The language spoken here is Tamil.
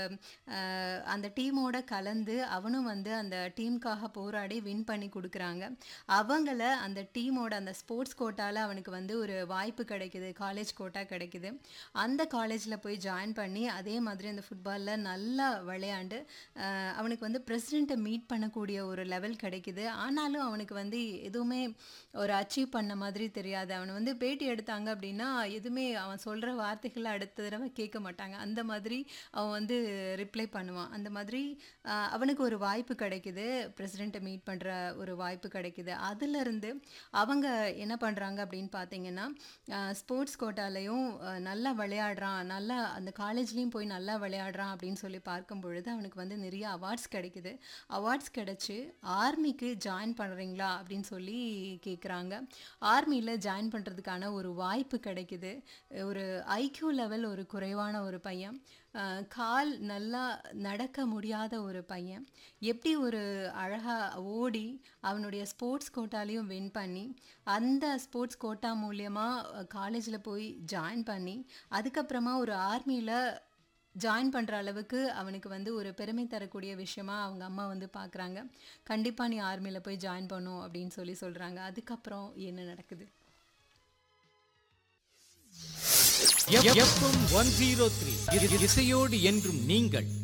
அஹ், அந்த டீமோட கலந்து அவனும் வந்து அந்த டீமுக்காக போராடி வின் பண்ணி கொடுக்குறாங்க அவங்கள அந்த டீமோட அந்த ஸ்போர்ட்ஸ் கோட்டால அவனுக்கு வந்து ஒரு வாய்ப்பு கிடைக்குது காலேஜ் கோட்டா கிடைக்குது அந்த காலேஜில் போய் ஜாயின் பண்ணி அதே மாதிரி அந்த ஃபுட்பாலில் நல்லா விளையாண்டு அஹ், அவனுக்கு வந்து பிரசிடெண்ட்டை மீட் பண்ணக்கூடிய ஒரு லெவல் கிடைக்குது ஆனாலும் அவனுக்கு வந்து எதுவுமே ஒரு அச்சீவ் பண்ண மாதிரி தெரியாது அவனை வந்து பேட்டி எடுத்தாங்க அப்படின்னா எதுவுமே அவன் சொல்கிற வார்த்தைகளை அடுத்த தடவை கேட்க மாட்டாங்க அந்த மாதிரி அவன் வந்து ரிப்ளை பண்ணுவான் அந்த மாதிரி ஆஹ், அவனுக்கு ஒரு வாய்ப்பு கிடைக்குது பிரசிடெண்ட்டை மீட் பண்ணுற ஒரு வாய்ப்பு கிடைக்குது அதுலேருந்து அவங்க என்ன பண்ணுறாங்க அப்படின்னு பார்த்தீங்கன்னா ஸ்போர்ட்ஸ் கோட்டாலையும் ஆஹ், நல்லா விளையாடுறான் நல்லா அந்த காலேஜ்லேயும் போய் நல்லா விளையாடுறான் அப்படின்னு சொல்லி பார்க்கும் பொழுது அவனுக்கு வந்து நிறைய அவார்ட்ஸ் கிடைக்குது அவார்ட்ஸ் கிடைச்சி ஆர்மிக்கு ஜாயின் பண்ணுறீங்களா அப்படின்னு சொல்லி கேட்குறாங்க ஆர்மியில் ஜாயின் பண்ணுறதுக்கான ஒரு வாய்ப்பு கிடைக்குது ஒரு ஐக்யூ லெவல் ஒரு குறைவான ஒரு பையன் அஹ், கால் நல்லா நடக்க முடியாத ஒரு பையன் எப்படி ஒரு அழகாக ஓடி அவனுடைய ஸ்போர்ட்ஸ் கோட்டாலையும் வின் பண்ணி அந்த ஸ்போர்ட்ஸ் கோட்டா மூலியமாக காலேஜில் போய் ஜாயின் பண்ணி அதுக்கப்புறமா ஒரு ஆர்மியில் ஜாயின் பண்ணுற அளவுக்கு அவனுக்கு வந்து ஒரு பெருமை தரக்கூடிய விஷயமா அவங்க அம்மா வந்து பார்க்குறாங்க கண்டிப்பாக நீ ஆர்மியில் போய் ஜாயின் பண்ணும் அப்படின்னு சொல்லி சொல்கிறாங்க அதுக்கப்புறம் என்ன நடக்குது எஃப்எம் ஒன் ஜீரோ த்ரீ இசையோடு என்றும் நீங்கள்